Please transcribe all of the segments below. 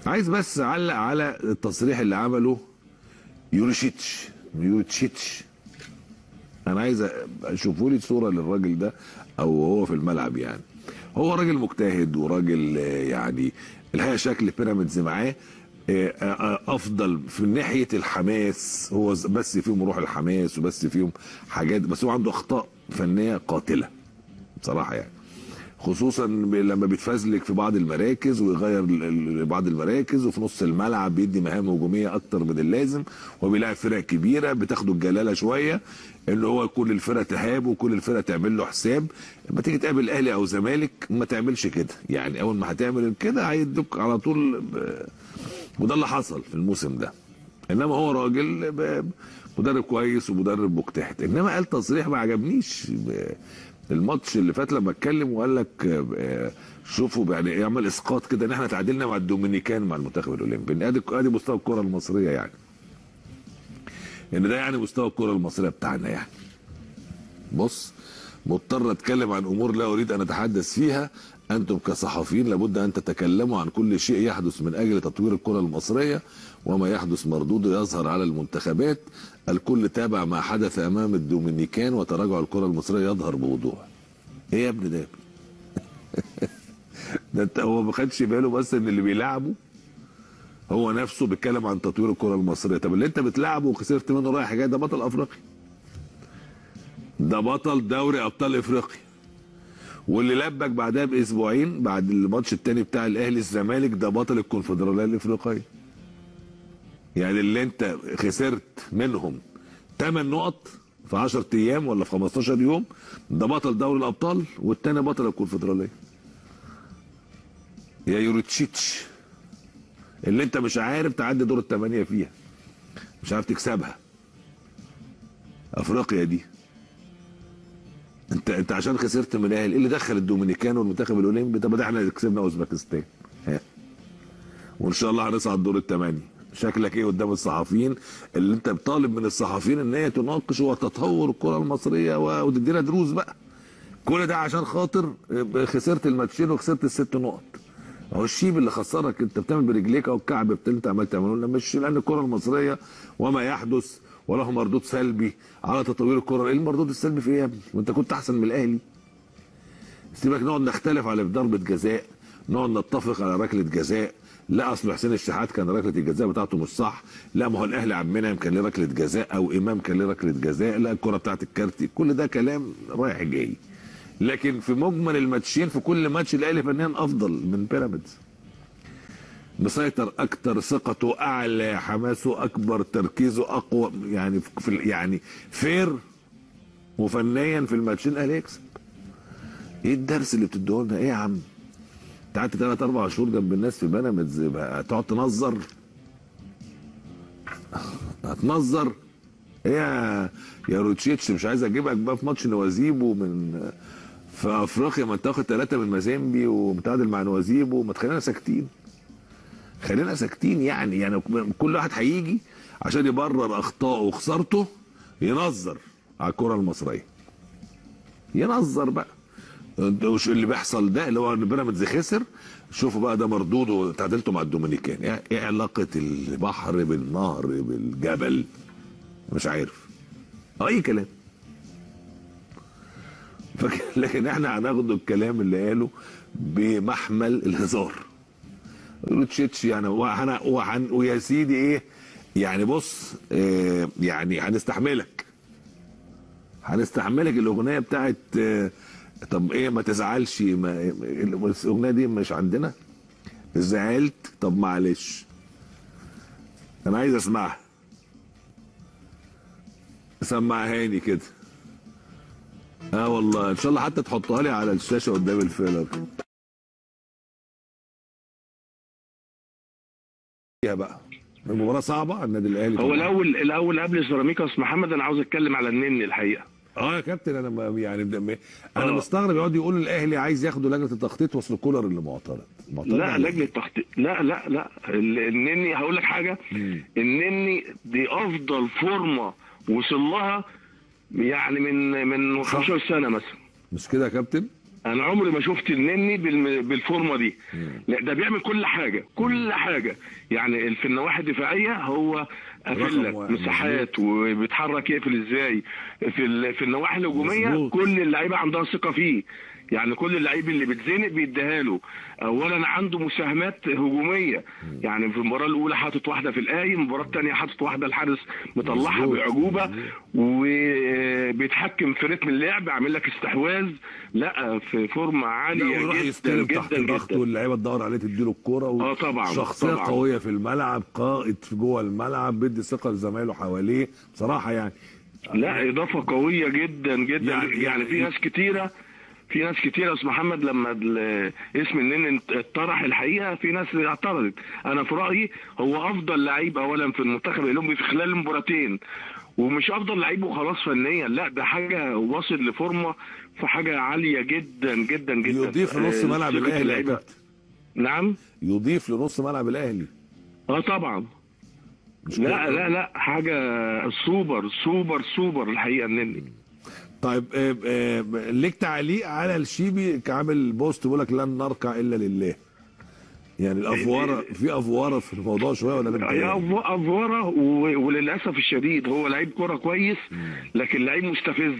عايز بس اعلق على التصريح اللي عمله يوريشيتش يوريتشيتش انا عايز اشوفوا لي صوره للراجل ده او هو في الملعب يعني هو راجل مجتهد وراجل آه، يعني الحقيقه شكل بيراميدز معاه آه، آه، افضل في ناحيه الحماس هو ز- بس فيهم روح الحماس وبس فيهم حاجات بس هو عنده اخطاء فنيه قاتله بصراحه يعني خصوصا ب- لما بيتفزلك في بعض المراكز ويغير ال- ال- بعض المراكز وفي نص الملعب بيدي مهام هجوميه اكتر من اللازم وبيلاعب فرق كبيره بتاخده الجلاله شويه ان هو كل الفرق تهابه وكل الفرق تعمل له حساب لما تيجي تقابل اهلي او زمالك ما تعملش كده يعني اول ما هتعمل كده هيدوك على طول ب- وده اللي حصل في الموسم ده انما هو راجل ب- مدرب كويس ومدرب مجتهد انما قال تصريح ما عجبنيش ب- الماتش اللي فات لما اتكلم وقال لك آه، شوفوا يعني يعمل اسقاط كده ان احنا تعادلنا مع الدومينيكان مع المنتخب الاولمبي ادي ادي مستوى الكره المصريه يعني ان ده يعني مستوى الكره المصريه بتاعنا يعني بص مضطر اتكلم عن امور لا اريد ان اتحدث فيها انتم كصحفيين لابد ان تتكلموا عن كل شيء يحدث من اجل تطوير الكره المصريه وما يحدث مردوده يظهر على المنتخبات الكل تابع ما حدث امام الدومينيكان وتراجع الكره المصريه يظهر بوضوح ايه يا ابني ده يا ابني؟ ده انت هو ما خدش باله بس ان اللي بيلعبه هو نفسه بيتكلم عن تطوير الكره المصريه طب اللي انت بتلعبه وخسرت منه رايح جاي ده بطل افريقيا ده بطل دوري ابطال افريقيا واللي لبك بعدها باسبوعين بعد الماتش التاني بتاع الاهلي الزمالك ده بطل الكونفدراليه الافريقيه يعني اللي انت خسرت منهم 8 نقط في 10 ايام ولا في 15 يوم ده بطل دوري الابطال والتاني بطل الكونفدراليه يا يوريتشيتش اللي انت مش عارف تعدي دور الثمانيه فيها مش عارف تكسبها افريقيا دي انت انت عشان خسرت من الاهلي ايه اللي دخل الدومينيكان والمنتخب الاولمبي طب ده احنا كسبنا اوزبكستان ها. وان شاء الله هنصعد دور الثمانيه شكلك ايه قدام الصحفيين اللي انت بطالب من الصحفيين ان هي تناقش وتطور الكره المصريه و- وتدينا دروس بقى كل ده عشان خاطر خسرت الماتشين وخسرت الست نقط هو الشيب اللي خسرك انت بتعمل برجليك او الكعب بتاع اللي انت عمال تعمله لنا مش لان الكره المصريه وما يحدث وله مردود سلبي على تطوير الكره ايه المردود السلبي في ايه يا ابني وانت كنت احسن من الاهلي سيبك نقعد نختلف على ضربه جزاء نقعد نتفق على ركله جزاء لا اصل حسين الشحات كان ركله الجزاء بتاعته مش صح لا ما هو الاهلي عبد المنعم كان له ركله جزاء او امام كان له ركله جزاء لا الكره بتاعت الكارتي كل ده كلام رايح جاي لكن في مجمل الماتشين في كل ماتش الاهلي فنيا افضل من بيراميدز مسيطر اكتر ثقته اعلى حماسه اكبر تركيزه اقوى يعني في ال- يعني فير وفنيا في الماتشين الاهلي يكسب ايه الدرس اللي بتديه لنا ايه يا عم انت قعدت ثلاث اربع شهور جنب الناس في بيراميدز بقى تقعد تنظر هتنظر ايه يا يا روتشيتش مش عايز اجيبك بقى في ماتش نوازيبو من في افريقيا ما انت واخد ثلاثه من مازيمبي ومتعادل مع نوازيبو ما تخلينا ساكتين خلينا ساكتين يعني يعني كل واحد هيجي عشان يبرر اخطائه وخسارته ينظر على الكره المصريه ينظر بقى ده وش اللي بيحصل ده اللي هو ان بيراميدز خسر شوفوا بقى ده مردوده تعادلته مع الدومينيكان يعني ايه علاقه البحر بالنهر بالجبل مش عارف اي كلام فك... لكن احنا هناخد الكلام اللي قاله بمحمل الهزار روتشيتش يعني وهن... وهن... ويا سيدي ايه يعني بص اه يعني هنستحملك هنستحملك الاغنيه بتاعت اه طب ايه ما تزعلش ما الاغنيه دي مش عندنا زعلت طب معلش انا عايز اسمعها سمعهاني كده اه والله ان شاء الله حتى تحطها لي على الشاشه قدام الفيلر فيها بقى المباراه صعبه على النادي الاهلي هو طبعاً. الاول الاول قبل سيراميكا يا استاذ محمد انا عاوز اتكلم على النني الحقيقه اه يا كابتن انا ما- يعني ب- انا آه. مستغرب يقعد يقول الاهلي عايز ياخدوا لجنه التخطيط وصل كولر اللي معترض معترض لا على إيه؟ لجنه تخطيط لا لا لا ال- النني هقول لك حاجه النني دي افضل فورمه وصل لها يعني من من 15 سنه مثلا مش كده يا كابتن انا عمري ما شفت النني بالم- بالفورمه دي لا ده بيعمل كل حاجه كل حاجه يعني في النواحي الدفاعيه هو قافل رقم لك واحد. مساحات وبيتحرك يقفل ازاي في ال- في النواحي الهجوميه مظبوط. كل اللعيبه عندها ثقه فيه يعني كل اللعيب اللي بيتزنق بيديها له اولا عنده مساهمات هجوميه يعني في المباراه الاولى حاطط واحده في القايم المباراه الثانيه حاطط واحده الحارس مطلعها مظبوط. باعجوبه وبيتحكم في رتم اللعب عامل لك استحواذ لا في فورمه لا عاليه ويروح جدا يستلم تحت جدا ضغط جدا واللعيبه تدور عليه تديله الكوره و... آه طبعاً، شخصيه طبعاً. قويه في الملعب قائد في جوه الملعب بيدي ثقه لزمايله حواليه بصراحه يعني لا اضافه قويه جدا جدا يعني- يعني, يعني في ناس كتيره في ناس كتيره يا استاذ محمد لما ال- اسم النن اتطرح الحقيقه في ناس اعترضت انا في رايي هو افضل لعيب اولا في المنتخب الاولمبي في خلال المباراتين ومش افضل لعيب وخلاص فنيا لا ده حاجه واصل لفورمه في حاجه عاليه جدا جدا جدا يضيف لنص آه، ملعب ثقة الاهلي يا اللعيبة. كابتن نعم يضيف لنص ملعب الاهلي اه طبعا مش لا كده؟ لا لا حاجه سوبر سوبر سوبر الحقيقه النني طيب آه، آه، ليك تعليق على الشيبي كعامل بوست بيقول لك لن نركع الا لله يعني الافواره في افواره في الموضوع شويه ولا لا هي أف- افوره و- وللاسف الشديد هو لعيب كوره كويس لكن لعيب مستفز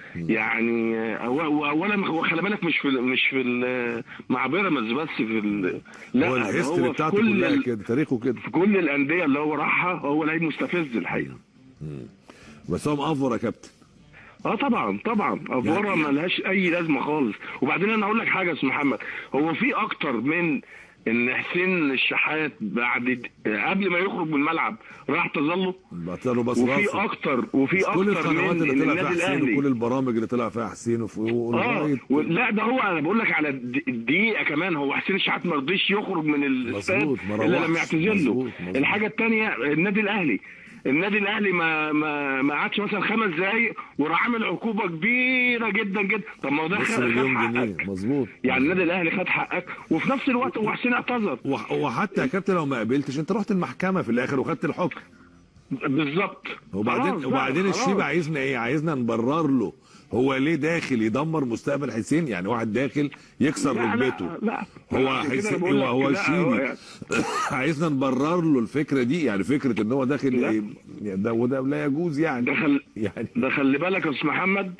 يعني أو- واولا هو خلي بالك مش في مش في ال- مع بيراميدز بس في ال- لا هو ده الهيستوري هو في بتاعته كل كلها ال- كده تاريخه كده في كل الانديه اللي هو راحها هو لعيب مستفز الحقيقه بس هو مأفور يا كابتن اه طبعا طبعا افوره يعني- ما لهاش اي لازمه خالص وبعدين انا اقول لك حاجه يا استاذ محمد هو في اكتر من ان حسين الشحات بعد قبل ما يخرج من الملعب راح تظله بعتله بس وفي راسه. اكتر وفي كل اكتر القنوات من اللي إن طلع فيها النادي حسين الاهلي وكل البرامج اللي طلع فيها حسين وفي اه ولغايه و- لا ده هو انا بقول لك على د- الدقيقه كمان هو حسين الشحات ما رضيش يخرج من الاستاد مظبوط، ما الا روحش. لما يعتذر له مظبوط، مظبوط. الحاجه الثانيه النادي الاهلي النادي الاهلي ما ما ما قعدش مثلا خمس دقايق وراح عامل عقوبه كبيره جدا جدا طب ما هو ده نص خد خد مليون جنيه حقك مظبوط يعني النادي الاهلي خد حقك وفي نفس الوقت هو حسين اعتذر وح- وحتى يا كابتن لو ما قبلتش انت رحت المحكمه في الاخر وخدت الحكم بالظبط وبعدين خلاص بقى، وبعدين خلاص. الشيبه عايزنا ايه عايزنا نبرر له هو ليه داخل يدمر مستقبل حسين يعني واحد داخل يكسر لا، لا، ركبته لا. هو عشان كده أنا حسين بقول هو لك هو لا، هو الشيبي يعني- عايزنا نبرر له الفكره دي يعني فكره ان هو داخل لا. ايه ده وده لا يجوز يعني ده خل... يعني ده خلي بالك يا استاذ محمد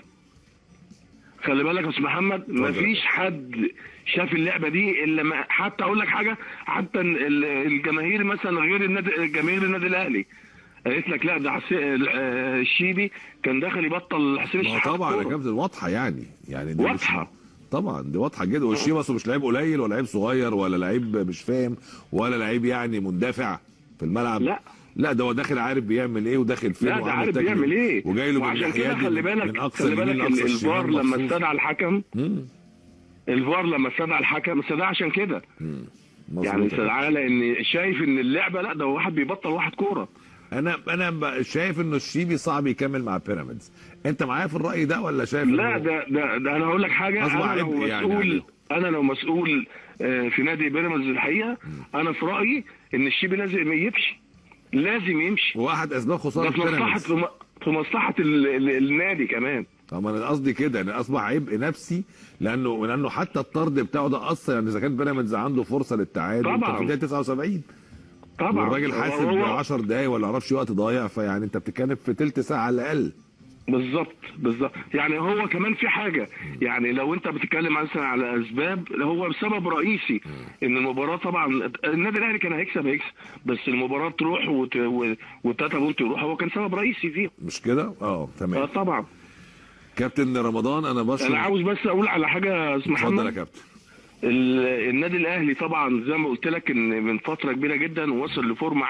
خلي بالك يا استاذ محمد مفيش حد شاف اللعبه دي الا ما حتى اقول لك حاجه حتى ال- الجماهير مثلا غير النادي جماهير النادي الاهلي قالت لك لا ده حسين آه، الشيبي كان داخل يبطل حسين ما هو الشحات طبعا يا كورة. كابتن واضحه يعني يعني دي مش- واضحة. طبعا دي واضحه جدا والشيبه اصله مش لعيب قليل ولا لعيب صغير ولا لعيب مش فاهم ولا لعيب يعني مندفع في الملعب لا. لا ده هو داخل عارف بيعمل ايه وداخل فين لا ده وعامل عارف تكنيك بيعمل ايه وجاي له من وعشان الناحيه كده دي خلي من- بالك من اقصى خلي اليمين بالك لاقصى ال- الفار الشمال لما مخصوص. استدعى الحكم مم. الفار لما استدعى الحكم استدعى عشان كده مظبوط يعني يا كابتن. استدعى لان شايف ان اللعبه لا ده واحد بيبطل واحد كوره انا انا ب- شايف انه الشيبي صعب يكمل مع بيراميدز انت معايا في الراي ده ولا شايف لا إنه- ده ده, ده انا هقول لك حاجه أصبح انا لو عبء يعني مسؤول عليه. انا لو مسؤول آه، في نادي بيراميدز الحقيقه انا في رايي ان الشيبي لازم يمشي لازم يمشي واحد اسباب ده خساره في مصلحه بيراميدز في م- في مصلحه ال- ال- النادي كمان طب انا قصدي كده ان اصبح عبء نفسي لانه لانه حتى الطرد بتاعه ده اثر يعني اذا كان بيراميدز عنده فرصه للتعادل طبعاً. كان في الدقيقه 79 طبعا والراجل حاسب هو- 10 دقايق ولا معرفش وقت ضايع فيعني انت بتتكلم في تلت ساعه على الاقل بالظبط بالظبط يعني هو كمان في حاجه يعني لو انت بتتكلم مثلا على اسباب هو سبب رئيسي ان المباراه طبعا النادي الاهلي كان هيكسب هيكسب بس المباراه تروح وت... و- والتلاته بونت يروح هو كان سبب رئيسي فيه مش كده؟ اه اه تمام طبعا كابتن رمضان انا بشكر انا عاوز بس اقول على حاجه يا استاذ اتفضل يا محمد كابتن ال- النادي الاهلي طبعا زي ما قلت لك ان من فتره كبيره جدا وصل لفورمه